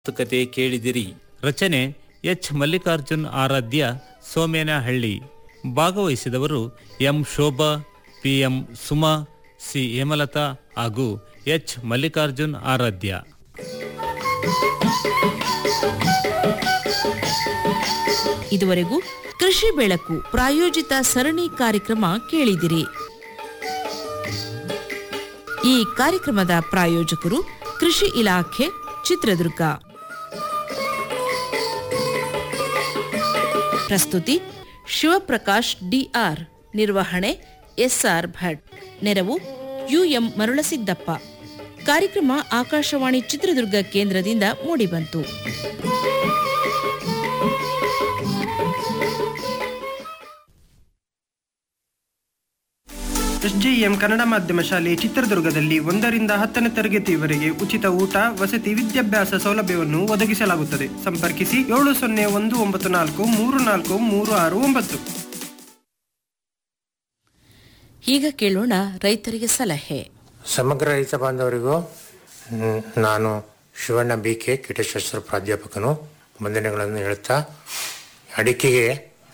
ಮಾತುಕತೆ ಕೇಳಿದಿರಿ ರಚನೆ ಎಚ್ ಮಲ್ಲಿಕಾರ್ಜುನ್ ಆರಾಧ್ಯ ಸೋಮೇನಹಳ್ಳಿ ಭಾಗವಹಿಸಿದವರು M Shobha PM Suma C Hemalatha ಹಾಗೂ ಎಚ್ ಮಲ್ಲಿಕಾರ್ಜುನ್ ಆರಾಧ್ಯ ಇದುವರೆಗೂ ಕೃಷಿ ಬೆಳಕು ಪ್ರಾಯೋಜಿತ ಸರಣಿ ಕಾರ್ಯಕ್ರಮ ಕೇಳಿದಿರಿ ಈ ಕಾರ್ಯಕ್ರಮದ ಪ್ರಾಯೋಜಕರು ಕೃಷಿ ಇಲಾಖೆ ಚಿತ್ರದುರ್ಗ ಪ್ರಸ್ತುತಿ ಶಿವಪ್ರಕಾಶ್ ಡಿಆರ್ ನಿರ್ವಹಣೆ ಎಸ್ಆರ್ ಭಟ್ ನೆರವು ಯುಎಂ ಮರುಳಸಿದ್ದಪ್ಪ ಕಾರ್ಯಕ್ರಮ ಆಕಾಶವಾಣಿ ಚಿತ್ರದುರ್ಗ ಕೇಂದ್ರದಿಂದ ಮೂಡಿಬಂತು ಎಸ್ಜೆಎಂ ಕನ್ನಡ ಮಾಧ್ಯಮ ಶಾಲೆ ಚಿತ್ರದುರ್ಗದಲ್ಲಿ ಒಂದರಿಂದ ಹತ್ತನೇ ತರಗತಿಯವರೆಗೆ ಉಚಿತ ಊಟ ವಸತಿ ವಿದ್ಯಾಭ್ಯಾಸ ಸೌಲಭ್ಯವನ್ನು ಒದಗಿಸಲಾಗುತ್ತದೆ ಸಂಪರ್ಕಿಸಿ ಏಳು ಸೊನ್ನೆ ಒಂದು ಒಂಬತ್ತು ನಾಲ್ಕು ಮೂರು ನಾಲ್ಕು ಮೂರು ಆರು ಒಂಬತ್ತು ಈಗ ಕೇಳೋಣ ರೈತರಿಗೆ ಸಲಹೆ ಸಮಗ್ರ ರೈತ ಬಾಂಧವರಿಗೂ ಮ್, ನಾನು ಶಿವಣ್ಣ ಬಿ ಕೆ ಕೀಟಶಾಸ್ತ್ರ ಪ್ರಾಧ್ಯಾಪಕನು ವಂದನೆಗಳನ್ನು ಹೇಳ್ತಾ ಅಡಿಕೆಗೆ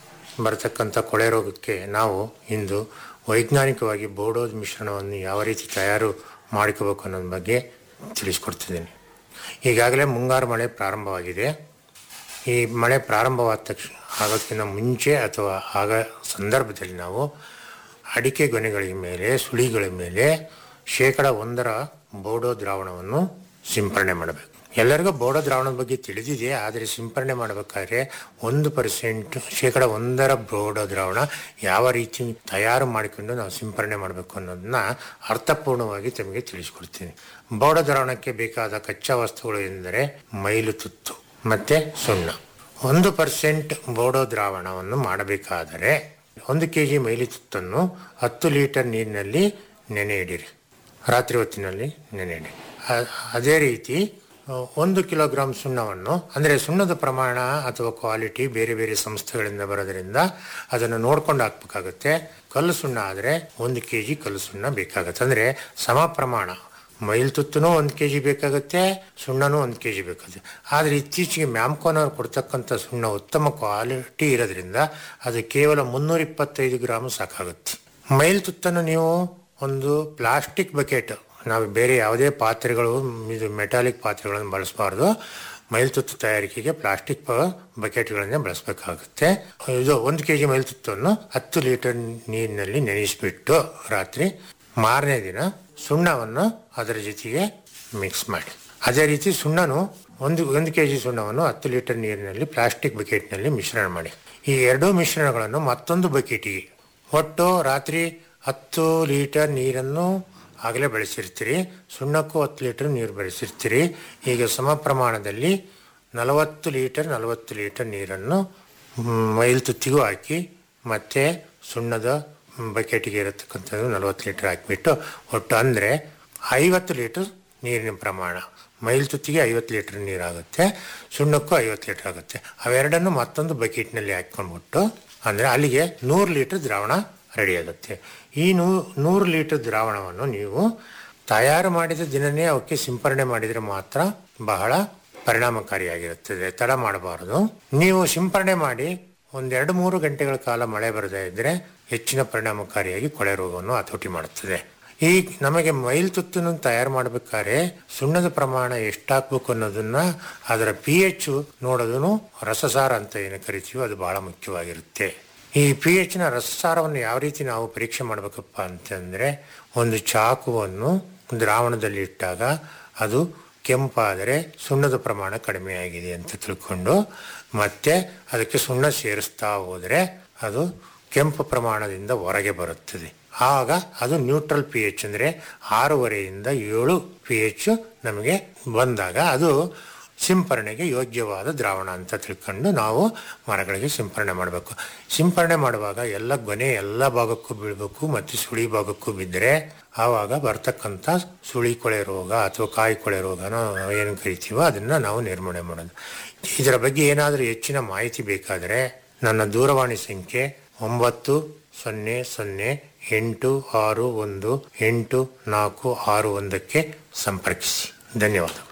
ಬರತಕ್ಕಂಥ ಕೊಳೆ ರೋಗಕ್ಕೆ ನಾವು ಇಂದು ವೈಜ್ಞಾನಿಕವಾಗಿ ಬೋಡೋದ್ ಮಿಶ್ರಣವನ್ನು ಯಾವ ರೀತಿ ತಯಾರು ಮಾಡ್ಕೋಬೇಕು ಅನ್ನೋದ್ರ ಬಗ್ಗೆ ತಿಳಿಸ್ಕೊಡ್ತಿದ್ದೀನಿ ಈಗಾಗಲೇ ಮುಂಗಾರು ಮಳೆ ಪ್ರಾರಂಭವಾಗಿದೆ ಈ ಮಳೆ ಪ್ರಾರಂಭವಾದ ತಕ್ಷಣ ಆಗೋಕ್ಕಿಂತ ಮುಂಚೆ ಅಥವಾ ಆಗ ಸಂದರ್ಭದಲ್ಲಿ ನಾವು ಅಡಿಕೆ ಗೊನೆಗಳ ಮೇಲೆ ಸುಳಿಗಳ ಮೇಲೆ ಶೇಕಡ ಒಂದರ ಬೋಡೋ ದ್ರಾವಣವನ್ನು ಸಿಂಪರಣೆ ಮಾಡಬೇಕು ಎಲ್ಲರಿಗೂ ಬೋಡೋ ದ್ರಾವಣದ ಬಗ್ಗೆ ತಿಳಿದಿದೆ ಆದರೆ ಸಿಂಪರಣೆ ಮಾಡಬೇಕಾದ್ರೆ ಒಂದು ಪರ್ಸೆಂಟ್ ಶೇಕಡ ಒಂದರ ಬೋಡೋ ದ್ರಾವಣ ಯಾವ ರೀತಿ ತಯಾರು ಮಾಡಿಕೊಂಡು ನಾವು ಸಿಂಪರಣೆ ಮಾಡಬೇಕು ಅನ್ನೋದನ್ನ ಅರ್ಥಪೂರ್ಣವಾಗಿ ತಮಗೆ ತಿಳಿಸ್ಕೊಡ್ತೀನಿ ಬೋಡೋ ದ್ರಾವಣಕ್ಕೆ ಬೇಕಾದ ಕಚ್ಚಾ ವಸ್ತುಗಳು ಎಂದರೆ ಮೈಲು ತುತ್ತು ಮತ್ತೆ ಸುಣ್ಣ ಒಂದು ಪರ್ಸೆಂಟ್ ಬೋಡೋ ದ್ರಾವಣವನ್ನು ಮಾಡಬೇಕಾದರೆ ಒಂದು ಕೆ ಜಿ ಮೈಲಿ ತುತ್ತನ್ನು ಹತ್ತು ಲೀಟರ್ ನೀರಿನಲ್ಲಿ ನೆನೆ ಇಡಿರಿ ರಾತ್ರಿ ಹೊತ್ತಿನಲ್ಲಿ ನೆನೆ ಇಡಿ ಅ- ಅದೇ ರೀತಿ ಆ, ಒಂದು ಕಿಲೋಗ್ರಾಂ ಸುಣ್ಣವನ್ನು ಅಂದರೆ ಸುಣ್ಣದ ಪ್ರಮಾಣ ಅಥವಾ ಕ್ವಾಲಿಟಿ ಬೇರೆ ಬೇರೆ ಸಂಸ್ಥೆಗಳಿಂದ ಬರೋದ್ರಿಂದ ಅದನ್ನು ನೋಡ್ಕೊಂಡು ಹಾಕ್ಬೇಕಾಗುತ್ತೆ ಕಲ್ಲು ಸುಣ್ಣ ಆದರೆ ಒಂದು ಕೆ ಜಿ ಕಲ್ಲು ಸುಣ್ಣ ಬೇಕಾಗುತ್ತೆ ಅಂದರೆ ಸಮ ಪ್ರಮಾಣ ಮೈಲ್ ತುತ್ತೂ ಒಂದು ಕೆ ಜಿ ಬೇಕಾಗುತ್ತೆ ಸುಣ್ಣನೂ ಒಂದು ಕೆ ಜಿ ಬೇಕಾಗುತ್ತೆ ಆದರೆ ಇತ್ತೀಚೆಗೆ ಮ್ಯಾಮ್ಕೋನವ್ರು ಕೊಡ್ತಕ್ಕಂಥ ಸುಣ್ಣ ಉತ್ತಮ ಕ್ವಾಲಿಟಿ ಇರೋದ್ರಿಂದ ಅದು ಕೇವಲ ಮುನ್ನೂರ ಇಪ್ಪತ್ತೈದು ಗ್ರಾಮ್ ಸಾಕಾಗುತ್ತೆ ಮೈಲ್ ತುತ್ತನ್ನು ನೀವು ಒಂದು ಪ್ಲಾಸ್ಟಿಕ್ ಬಕೆಟ್ ನಾವು ಬೇರೆ ಯಾವುದೇ ಪಾತ್ರೆಗಳು ಇದು ಮೆಟಾಲಿಕ್ ಪಾತ್ರೆಗಳನ್ನು ಬಳಸಬಾರ್ದು ಮೈಲ್ತುತ್ತು ತಯಾರಿಕೆಗೆ ಪ್ಲಾಸ್ಟಿಕ್ ಬಕೆಟ್ಗಳನ್ನೇ ಬಳಸಬೇಕಾಗುತ್ತೆ ಇದು ಒಂದು ಕೆ ಜಿ ಮೈಲ್ತುತ್ತನ್ನು ಹತ್ತು ಲೀಟರ್ ನೀರಿನಲ್ಲಿ ನೆನೆಸಿಬಿಟ್ಟು ರಾತ್ರಿ ಮಾರನೇ ದಿನ ಸುಣ್ಣವನ್ನು ಅದರ ಜೊತೆಗೆ ಮಿಕ್ಸ್ ಮಾಡಿ ಅದೇ ರೀತಿ ಸುಣ್ಣನು ಒಂದು ಒಂದು ಕೆ ಜಿ ಸುಣ್ಣವನ್ನು ಹತ್ತು ಲೀಟರ್ ನೀರಿನಲ್ಲಿ ಪ್ಲಾಸ್ಟಿಕ್ ಬಕೆಟ್ನಲ್ಲಿ ಮಿಶ್ರಣ ಮಾಡಿ ಈ ಎರಡೂ ಮಿಶ್ರಣಗಳನ್ನು ಮತ್ತೊಂದು ಬಕೆಟಿಗೆ ಒಟ್ಟು ರಾತ್ರಿ ಹತ್ತು ಲೀಟರ್ ನೀರನ್ನು ಆಗಲೇ ಬೆಳೆಸಿರ್ತೀರಿ ಸುಣ್ಣಕ್ಕೂ ಹತ್ತು ಲೀಟರ್ ನೀರು ಬೆಳೆಸಿರ್ತೀರಿ ಈಗ ಸಮ ಪ್ರಮಾಣದಲ್ಲಿ ನಲವತ್ತು ಲೀಟರ್ ನಲವತ್ತು ಲೀಟರ್ ನೀರನ್ನು ಮ್, ಮೈಲ್ ತುತ್ತಿಗೂ ಹಾಕಿ ಮತ್ತು ಸುಣ್ಣದ ಬಕೆಟಿಗೆ ಇರತಕ್ಕಂಥದ್ದು ನಲವತ್ತು ಲೀಟರ್ ಹಾಕಿಬಿಟ್ಟು ಒಟ್ಟು ಅಂದರೆ ಐವತ್ತು ಲೀಟರ್ ನೀರಿನ ಪ್ರಮಾಣ ಮೈಲ್ ತುತ್ತಿಗೆ ಐವತ್ತು ಲೀಟರ್ ನೀರಾಗುತ್ತೆ ಸುಣ್ಣಕ್ಕೂ ಐವತ್ತು ಲೀಟರ್ ಆಗುತ್ತೆ ಅವೆರಡನ್ನು ಮತ್ತೊಂದು ಬಕೆಟ್ನಲ್ಲಿ ಹಾಕ್ಕೊಂಡ್ಬಿಟ್ಟು ಅಂದರೆ ಅಲ್ಲಿಗೆ ನೂರು ಲೀಟರ್ ದ್ರಾವಣ ರೆಡಿ ಆಗುತ್ತೆ ಈ ನೂ ನೂರು ಲೀಟರ್ ದ್ರಾವಣವನ್ನು ನೀವು ತಯಾರು ಮಾಡಿದ ದಿನನೇ ಅವಕ್ಕೆ ಸಿಂಪರಣೆ ಮಾಡಿದರೆ ಮಾತ್ರ ಬಹಳ ಪರಿಣಾಮಕಾರಿಯಾಗಿರುತ್ತದೆ ತಡ ಮಾಡಬಾರದು ನೀವು ಸಿಂಪರಣೆ ಮಾಡಿ ಒಂದೆರಡು ಮೂರು ಗಂಟೆಗಳ ಕಾಲ ಮಳೆ ಬರದೇ ಇದ್ದರೆ ಹೆಚ್ಚಿನ ಪರಿಣಾಮಕಾರಿಯಾಗಿ ಕೊಳೆ ರೋಗವನ್ನು ಹತೋಟಿ ಮಾಡುತ್ತದೆ ಈ ನಮಗೆ ಮೈಲ್ ತುತ್ತನ್ನು ತಯಾರು ಮಾಡಬೇಕಾದ್ರೆ ಸುಣ್ಣದ ಪ್ರಮಾಣ ಎಷ್ಟಾಗಬೇಕು ಅನ್ನೋದನ್ನ ಅದರ ಪಿ ಎಚ್ ನೋಡೋದನ್ನು ರಸಸಾರ ಅಂತ ಏನು ಕರಿತೀವೋ ಅದು ಬಹಳ ಮುಖ್ಯವಾಗಿರುತ್ತೆ ಈ ಪಿ ಎಚ್ನ ರಸಸಾರವನ್ನು ಯಾವ ರೀತಿ ನಾವು ಪರೀಕ್ಷೆ ಮಾಡಬೇಕಪ್ಪ ಅಂತಂದ್ರೆ ಒಂದು ಚಾಕುವನ್ನು ದ್ರಾವಣದಲ್ಲಿ ಇಟ್ಟಾಗ ಅದು ಕೆಂಪಾದರೆ ಸುಣ್ಣದ ಪ್ರಮಾಣ ಕಡಿಮೆಯಾಗಿದೆ ಅಂತ ತಿಳ್ಕೊಂಡು ಮತ್ತೆ ಅದಕ್ಕೆ ಸುಣ್ಣ ಸೇರಿಸ್ತಾ ಹೋದರೆ ಅದು ಕೆಂಪು ಪ್ರಮಾಣದಿಂದ ಹೊರಗೆ ಬರುತ್ತದೆ ಆಗ ಅದು ನ್ಯೂಟ್ರಲ್ ಪಿ ಎಚ್ ಅಂದರೆ ಆರೂವರೆಯಿಂದ ಏಳು ಪಿ ಎಚ್ ನಮಗೆ ಬಂದಾಗ ಅದು ಸಿಂಪರಣೆಗೆ ಯೋಗ್ಯವಾದ ದ್ರಾವಣ ಅಂತ ತಿಳ್ಕೊಂಡು ನಾವು ಮರಗಳಿಗೆ ಸಿಂಪರಣೆ ಮಾಡಬೇಕು ಸಿಂಪರಣೆ ಮಾಡುವಾಗ ಎಲ್ಲ ಗೊನೆ ಎಲ್ಲ ಭಾಗಕ್ಕೂ ಬೀಳಬೇಕು ಮತ್ತು ಸುಳಿ ಭಾಗಕ್ಕೂ ಬಿದ್ದರೆ ಆವಾಗ ಬರ್ತಕ್ಕಂಥ ಸುಳಿ ಕೊಳೆ ರೋಗ ಅಥವಾ ಕಾಯಿ ಕೊಳೆ ರೋಗನ ಏನು ಕರಿತೀವೋ ಅದನ್ನು ನಾವು ನಿರ್ಮೂಲನೆ ಮಾಡೋದು ಇದರ ಬಗ್ಗೆ ಏನಾದರೂ ಹೆಚ್ಚಿನ ಮಾಹಿತಿ ಬೇಕಾದರೆ ನನ್ನ ದೂರವಾಣಿ ಸಂಖ್ಯೆ ಒಂಬತ್ತು ಸೊನ್ನೆ ಸೊನ್ನೆ ಎಂಟು ಆರು ಒಂದು ಎಂಟು ನಾಲ್ಕು ಆರು ಒಂದಕ್ಕೆ ಸಂಪರ್ಕಿಸಿ ಧನ್ಯವಾದ